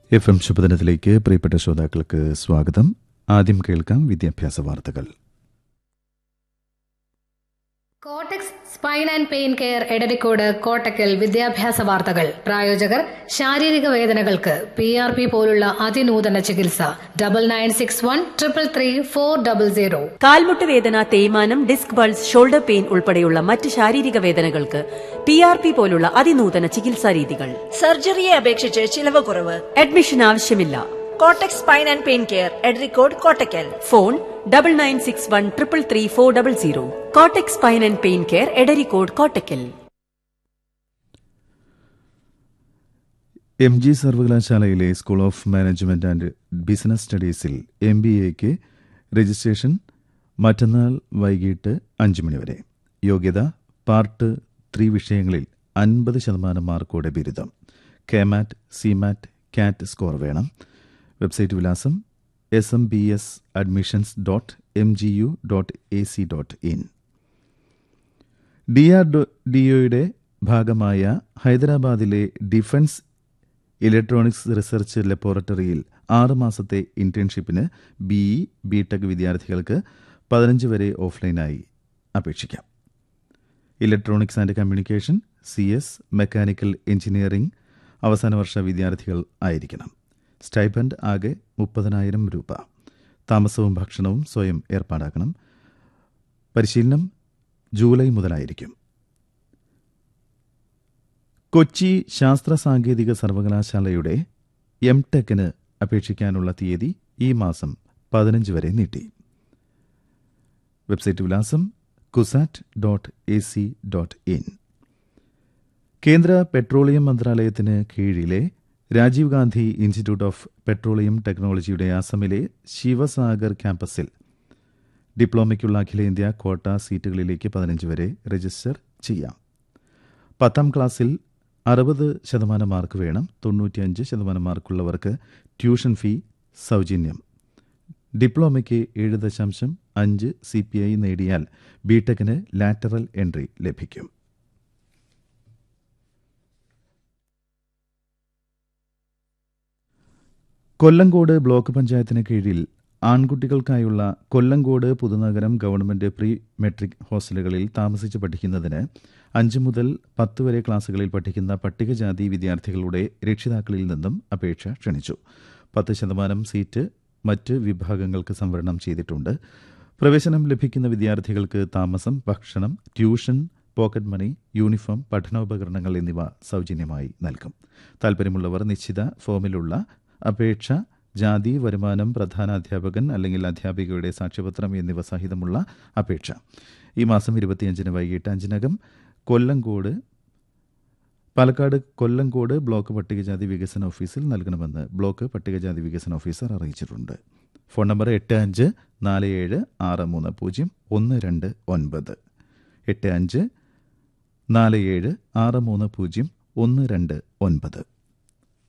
F M ശുഭദിനത്തിലേക്ക് പ്രിയപ്പെട്ട ശ്രോതാക്കൾക്ക് സ്വാഗതം ആദ്യം കേൾക്കാം വിദ്യാഭ്യാസ വാർത്തകൾ കോട്ടക്സ് spine and pain care Edarikode Kottakkal വിദ്യാഭ്യാസ വാർത്തകൾ പ്രായോജകർ ശാരീരിക വേദനകൾക്ക് പി ആർ പി പോലുള്ള അതിനൂതന ചികിത്സ double nine six one triple three four double zero കാൽമുട്ട് വേദന തേയ്മാനം ഡിസ്ക് ബൾസ് ഷോൾഡർ പെയിൻ ഉൾപ്പെടെയുള്ള മറ്റ് ശാരീരിക വേദനകൾക്ക് പി ആർ പി പോലുള്ള അതിനൂതന ചികിത്സാ രീതികൾ സർജറിയെ അപേക്ഷിച്ച് ചിലവ് കുറവ് അഡ്മിഷൻ ആവശ്യമില്ല കോട്ടക്സ് spine and pain care Edarikode Kottakkal phone double nine six one triple three four double zero Kotak spine and pain care Edarikode Kottakkal M G സർവകലാശാലയിലെ school of management and business സ്റ്റഡീസിൽ എം ബി എക്ക് രജിസ്ട്രേഷൻ മറ്റന്നാൾ വൈകിട്ട് അഞ്ച് മണിവരെ യോഗ്യത പാർട്ട് ത്രീ വിഷയങ്ങളിൽ അൻപത് ശതമാനം മാർക്കോടെ ബിരുദം കെമാറ്റ് സിമാറ്റ് കാറ്റ് സ്കോർ വേണം വെബ്സൈറ്റ് വിലാസം S M B S admissions dot M G U dot A C dot in D R D ഒയുടെ ഭാഗമായ ഹൈദരാബാദിലെ ഡിഫൻസ് ഇലക്ട്രോണിക്സ് റിസർച്ച് ലബോറട്ടറിയിൽ ആറ് മാസത്തെ ഇന്റേൺഷിപ്പിന് ബിഇ ബി ടെക് വിദ്യാർത്ഥികൾക്ക് പതിനഞ്ച് വരെ ഓഫ്ലൈനായി അപേക്ഷിക്കാം electronics and communication C S mechanical engineering അവസാന വർഷ വിദ്യാർത്ഥികൾ ആയിരിക്കണം സ്റ്റൈപ്പൻഡ് ആകെ മുപ്പതിനായിരം രൂപ താമസവും ഭക്ഷണവും സ്വയം ഏർപ്പാടാക്കണം പരിശീലനം ജൂലൈ മുതലായിരിക്കും കൊച്ചി ശാസ്ത്ര സാങ്കേതിക സർവകലാശാലയുടെ എം ടെക്കിന് അപേക്ഷിക്കാനുള്ള തീയതി ഈ മാസം പതിനഞ്ച് വരെ നീട്ടി വെബ്സൈറ്റ് വിലാസം CUSAT dot A C dot in കേന്ദ്ര പെട്രോളിയം മന്ത്രാലയത്തിന് കീഴിലെ Rajiv Gandhi institute of petroleum ടെക്നോളജിയുടെ അസമിലെ ശിവസാഗർ ക്യാമ്പസിൽ ഡിപ്ലോമയ്ക്കുള്ള അഖിലേന്ത്യാ ക്വാട്ട സീറ്റുകളിലേക്ക് പതിനഞ്ച് വരെ രജിസ്റ്റർ ചെയ്യാം പത്താം ക്ലാസ്സിൽ അറുപത് ശതമാനം മാർക്ക് വേണം തൊണ്ണൂറ്റിയഞ്ച് ശതമാനം മാർക്കുള്ളവർക്ക് ട്യൂഷൻ ഫീ സൗജന്യം ഡിപ്ലോമയ്ക്ക് ഏഴ് ദശാംശം അഞ്ച് സി പി ഐ നേടിയാൽ ബിടെക്കിന് ലാറ്ററൽ എൻട്രി ലഭിക്കും കൊല്ലങ്കോട് ബ്ലോക്ക് പഞ്ചായത്തിന് കീഴിൽ ആൺകുട്ടികൾക്കായുള്ള Kollengode Puthunagaram government pre metric ഹോസ്റ്റലുകളിൽ താമസിച്ച് പഠിക്കുന്നതിന് അഞ്ച് മുതൽ പത്ത് വരെ ക്ലാസുകളിൽ പഠിക്കുന്ന പട്ടികജാതി വിദ്യാർത്ഥികളുടെ രക്ഷിതാക്കളിൽ നിന്നും അപേക്ഷ ക്ഷണിച്ചു പത്ത് ശതമാനം സീറ്റ് മറ്റ് വിഭാഗങ്ങൾക്ക് സംവരണം ചെയ്തിട്ടുണ്ട് പ്രവേശനം ലഭിക്കുന്ന വിദ്യാർത്ഥികൾക്ക് താമസം ഭക്ഷണം ട്യൂഷൻ പോക്കറ്റ് മണി യൂണിഫോം പഠനോപകരണങ്ങൾ എന്നിവ സൗജന്യമായി നൽകും താൽപ്പര്യമുള്ളവർ നിശ്ചിത ഫോമിലുള്ള അപേക്ഷ ജാതി വരുമാനം പ്രധാന അധ്യാപകൻ അല്ലെങ്കിൽ അധ്യാപികയുടെ സാക്ഷ്യപത്രം എന്നിവ സഹിതമുള്ള അപേക്ഷ ഈ മാസം ഇരുപത്തിയഞ്ചിന് വൈകിട്ട് അഞ്ചിനകം കൊല്ലങ്കോട് പാലക്കാട് കൊല്ലങ്കോട് ബ്ലോക്ക് പട്ടികജാതി വികസന ഓഫീസിൽ നൽകണമെന്ന് ബ്ലോക്ക് പട്ടികജാതി വികസന ഓഫീസർ അറിയിച്ചിട്ടുണ്ട് ഫോൺ നമ്പർ എട്ട് അഞ്ച് നാല് ഏഴ് ആറ് മൂന്ന് പൂജ്യം ഒന്ന് രണ്ട് ഒൻപത് എട്ട് അഞ്ച് നാല് ഏഴ് ആറ് മൂന്ന് പൂജ്യം ഒന്ന് രണ്ട് ഒൻപത്